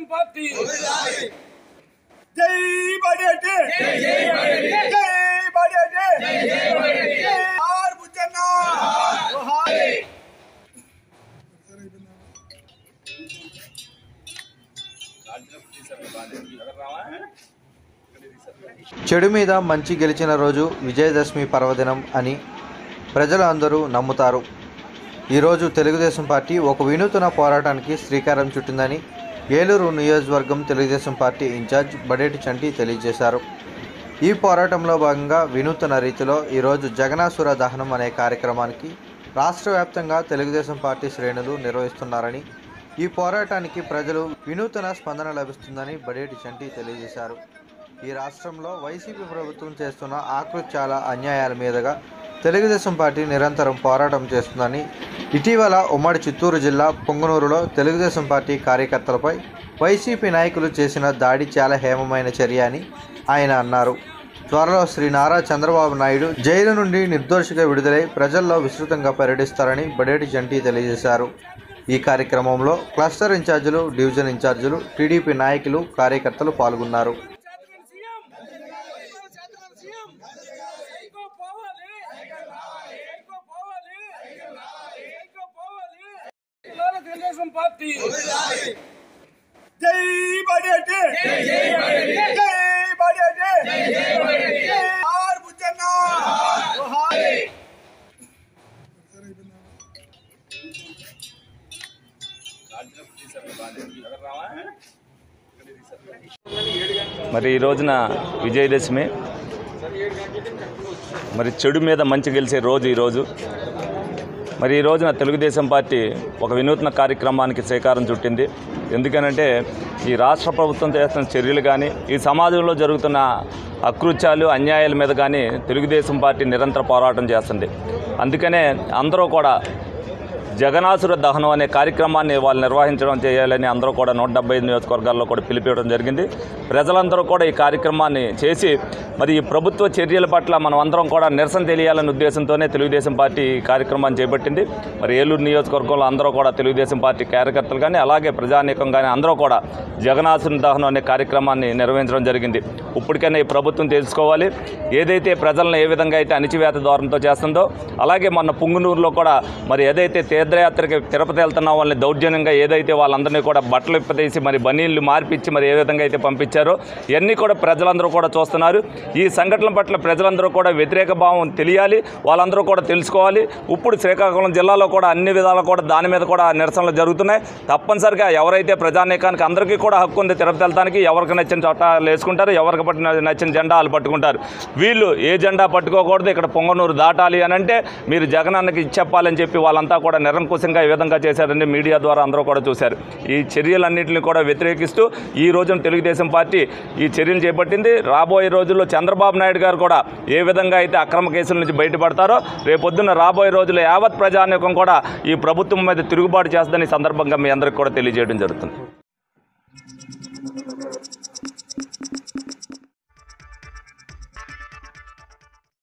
party జై బడేటి జై Badeti are Buchanna చెడు మీద మంచి గెలిచిన రోజు విజయదశమి పర్వదినం అని ప్రజలు అందరూ నమ్ముతారు ఈరోజు తెలుగుదేశం పార్టీ ఒక వినూతన పోరాటానికి శ్రీకారం చుట్టిందని ఏలూరు నియోజకవర్గం తెలుగుదేశం పార్టీ ఇన్ఛార్జ్ బడేటి చంటి తెలియజేశారు ఈ పోరాటంలో భాగంగా వినూతన రీతిలో ఈరోజు జగనాసుర దహనం అనే కార్యక్రమానికి రాష్ట్ర వ్యాప్తంగా తెలుగుదేశం పార్టీ శ్రేణులు నిర్వహిస్తున్నారని ఈ పోరాటానికి ప్రజలు వినూతన స్పందన లభిస్తుందని బడేటి చంటి తెలియజేశారు ఈ రాష్ట్రంలో వైసీపీ ప్రభుత్వం చేస్తున్న ఆకృత్యాల అన్యాయాల మీదుగా తెలుగుదేశం పార్టీ నిరంతరం పోరాటం చేస్తుందని ఇటీవల ఉమ్మడి చిత్తూరు జిల్లా పొంగనూరులో తెలుగుదేశం పార్టీ కార్యకర్తలపై వైసీపీ నాయకులు చేసిన దాడి చాలా హేమమైన చర్య అని ఆయన అన్నారు త్వరలో శ్రీ నారా చంద్రబాబు నాయుడు జైలు నుండి నిర్దోషిగా విడుదలై ప్రజల్లో విస్తృతంగా పర్యటిస్తారని బడేటి జంటీ తెలియజేశారు ఈ కార్యక్రమంలో క్లస్టర్ ఇన్ఛార్జీలు డివిజన్ ఇన్ఛార్జీలు టీడీపీ నాయకులు కార్యకర్తలు పాల్గొన్నారు చేతకాని సీఎం చేతకాని సీఎం సైకో పోవాలి సైకో పోవాలి సైకో పోవాలి ఇవాళ తెలుగుదేశం పార్టీ జై బడేటి జై బడేటి ఆర్ బుచ్చన్న మరి ఈ రోజున విజయదశమి మరి చెడు మీద మంచి గెలిచే రోజు ఈరోజు మరి ఈ రోజున తెలుగుదేశం పార్టీ ఒక వినూత్న కార్యక్రమానికి శ్రీకారం చుట్టింది ఎందుకనంటే ఈ రాష్ట్ర ప్రభుత్వం చేస్తున్న చర్యలు కానీ ఈ సమాజంలో జరుగుతున్న అకృత్యాలు అన్యాయాల మీద కానీ తెలుగుదేశం పార్టీ నిరంతర పోరాటం చేస్తుంది అందుకనే అందరూ కూడా జగనాసుర దహనం అనే కార్యక్రమాన్ని వాళ్ళు నిర్వహించడం చేయాలని అందరూ కూడా నూట డెబ్బై ఐదు నియోజకవర్గాల్లో కూడా పిలిపివ్వడం జరిగింది ప్రజలందరూ కూడా ఈ కార్యక్రమాన్ని చేసి మరి ఈ ప్రభుత్వ చర్యల పట్ల మనం అందరం కూడా నిరసన తెలియాలనే ఉద్దేశంతోనే తెలుగుదేశం పార్టీ ఈ కార్యక్రమాన్ని చేపట్టింది మరి ఏలూరు నియోజకవర్గంలో అందరూ కూడా తెలుగుదేశం పార్టీ కార్యకర్తలు కానీ అలాగే ప్రజానీకం కానీ అందరూ కూడా జగనాసుర దహనం అనే కార్యక్రమాన్ని నిర్వహించడం జరిగింది ఇప్పటికైనా ఈ ప్రభుత్వం తెలుసుకోవాలి ఏదైతే ప్రజలను ఏ విధంగా అయితే అణిచివేత ద్వారంతో చేస్తుందో అలాగే మొన్న పుంగునూరులో కూడా మరి ఏదైతే తీర్థయాత్రకి తిరుపతి వెళ్తున్న వాళ్ళని దౌర్జన్యంగా ఏదైతే వాళ్ళందరినీ కూడా బట్టలు ఇప్పతీసి మరి బనీళ్ళు మార్పిచ్చి మరి ఏ విధంగా అయితే పంపించారో ఇవన్నీ కూడా ప్రజలందరూ కూడా చూస్తున్నారు ఈ సంఘటనల పట్ల ప్రజలందరూ కూడా వ్యతిరేక భావం తెలియాలి వాళ్ళందరూ కూడా తెలుసుకోవాలి ఇప్పుడు శ్రీకాకుళం జిల్లాలో కూడా అన్ని విధాలు కూడా దాని మీద కూడా నిరసనలు జరుగుతున్నాయి తప్పనిసరిగా ఎవరైతే ప్రజానీకానికి అందరికీ కూడా హక్కు ఉంది తిరుపతి వెళ్తానికి ఎవరికి నచ్చిన చట్టాలు వేసుకుంటారు ఎవరికి పట్టిన నచ్చిన జెండాలు పట్టుకుంటారు వీళ్ళు ఏ జెండా పట్టుకోకూడదు ఇక్కడ పొంగనూరు దాటాలి అని అంటే మీరు జగనన్నకి చెప్పాలని చెప్పి వాళ్ళంతా కూడా నిరంకుశంగా ఈ విధంగా చేశారని మీడియా ద్వారా అందరూ కూడా చూశారు ఈ చర్యలన్నింటినీ కూడా వ్యతిరేకిస్తూ ఈ రోజున తెలుగుదేశం పార్టీ ఈ చర్యలు చేపట్టింది రాబోయే రోజుల్లో చంద్రబాబు నాయుడు గారు కూడా ఏ విధంగా అయితే అక్రమ కేసుల నుంచి బయటపడతారో రేపొద్దున రాబోయే రోజుల్లో యావత్ ప్రజానీకం కూడా ఈ ప్రభుత్వం మీద తిరుగుబాటు చేస్తుందని ఈ సందర్భంగా మీ అందరికీ కూడా తెలియజేయడం జరుగుతుంది